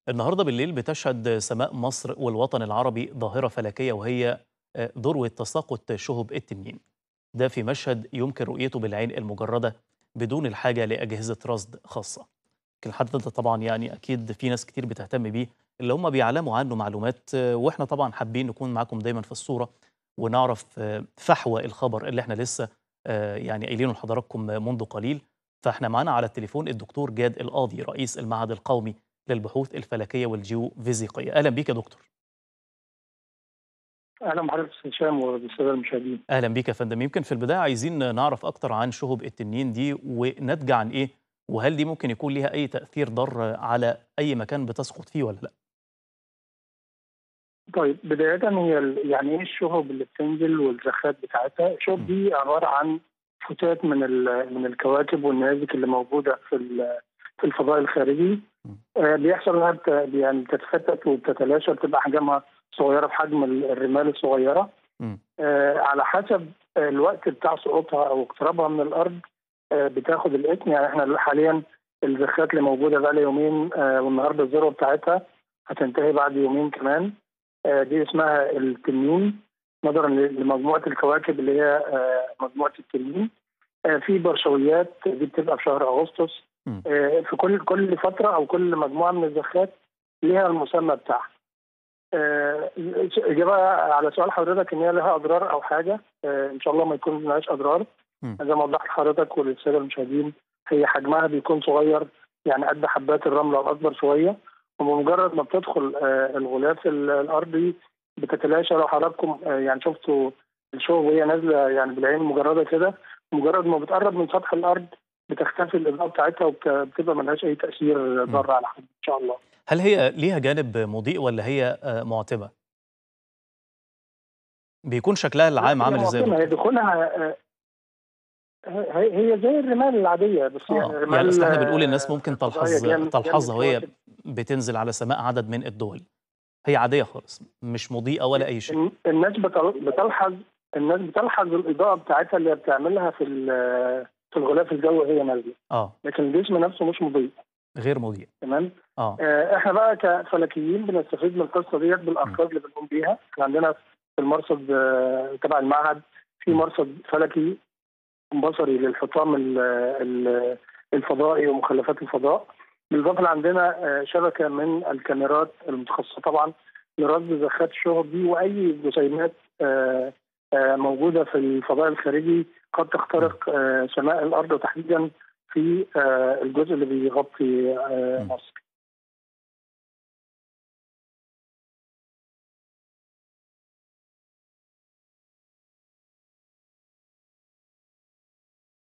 النهارده بالليل بتشهد سماء مصر والوطن العربي ظاهرة فلكية وهي آه، ذروة تساقط شهب التنين. ده في مشهد يمكن رؤيته بالعين المجردة بدون الحاجة لأجهزة رصد خاصة. لكن الحدث ده طبعا يعني أكيد في ناس كتير بتهتم بيه اللي هم بيعلموا عنه معلومات آه، واحنا طبعا حابين نكون معاكم دايما في الصورة ونعرف آه، فحوى الخبر اللي احنا لسه آه، يعني قايلينه لحضراتكم منذ قليل فاحنا معانا على التليفون الدكتور جاد القاضي رئيس المعهد القومي للبحوث الفلكيه والجيوفيزيقيه اهلا بيك يا دكتور اهلا بحضرتك استاذ هشام وبالساده المشاهدين اهلا بيك يا فندم يمكن في البدايه عايزين نعرف اكتر عن شهب التنين دي وناتجه عن ايه وهل دي ممكن يكون ليها اي تاثير ضار على اي مكان بتسقط فيه ولا لا طيب بدايه هي ال- يعني ايه الشهب اللي بتنزل والزخات بتاعتها الشهب دي عباره عن فتات من ال- من الكواكب والنيازك اللي موجوده في ال- في الفضاء الخارجي آه، بيحصل انها بت- يعني بتتفتت وبتتلاشى بتبقى احجامها صغيره بحجم ال- الرمال الصغيره مم. آه، على حسب آه، الوقت بتاع سقوطها او اقترابها من الارض آه، بتاخد الاسم يعني احنا حاليا الزخات اللي موجوده بقى لها يومين آه، والنهارده الذروه بتاعتها هتنتهي بعد يومين كمان آه، دي اسمها التنين نظرا ل- لمجموعه الكواكب اللي هي آه، مجموعه التنين آه، في برشويات دي بتبقى في شهر اغسطس مم. آه، في كل كل فتره او كل مجموعه من الزخات ليها المسمى بتاعها آه، الإجابة على سؤال حضرتك إن هي لها أضرار أو حاجة آه، إن شاء الله ما يكون لهاش أضرار مم. زي ما وضحت لحضرتك وللسادة المشاهدين هي حجمها بيكون صغير يعني قد حبات الرمل أو أكبر شوية وبمجرد ما بتدخل آه، الغلاف ال- الأرضي بتتلاشى لو حضراتكم آه، يعني شفتوا الشوب وهي نازلة يعني بالعين المجردة كده مجرد ما بتقرب من سطح الأرض بتختفي الإضاءة بتاعتها وبتبقى ملهاش أي تأثير ضار على حد إن شاء الله هل هي ليها جانب مضيء ولا هي آه، معتمه بيكون شكلها العام لا، هي عامل ازاي يا معتمة، دكتور؟ هي دخولها آه، هي هي زي الرمال العاديه بس يعني اه الرمال يعني اصل احنا بنقول آه، الناس ممكن فضائية تلحظ جاية من- جاية تلحظها من وهي الكواكب. بتنزل على سماء عدد من الدول هي عاديه خالص مش مضيئه ولا اي شيء الن- الناس بتل- بتلحظ الناس بتلحظ الاضاءه بتاعتها اللي بتعملها في ال- في الغلاف الجوي وهي نازله اه لكن الجسم نفسه مش مضيء غير مضيء تمام اه آه، احنا بقى كفلكيين بنستفيد من القصه ديت بالارصاد اللي بنقوم بيها احنا عندنا في المرصد آه، تبع المعهد في مرصد فلكي بصري للحطام ال- ال- الفضائي ومخلفات الفضاء بالاضافه عندنا آه، شبكه من الكاميرات المتخصصه طبعا لرصد زخات الشهب دي واي جسيمات آه، آه، موجوده في الفضاء الخارجي قد تخترق آه، سماء الارض وتحديدا في آه، الجزء اللي بيغطي آه، م. مصر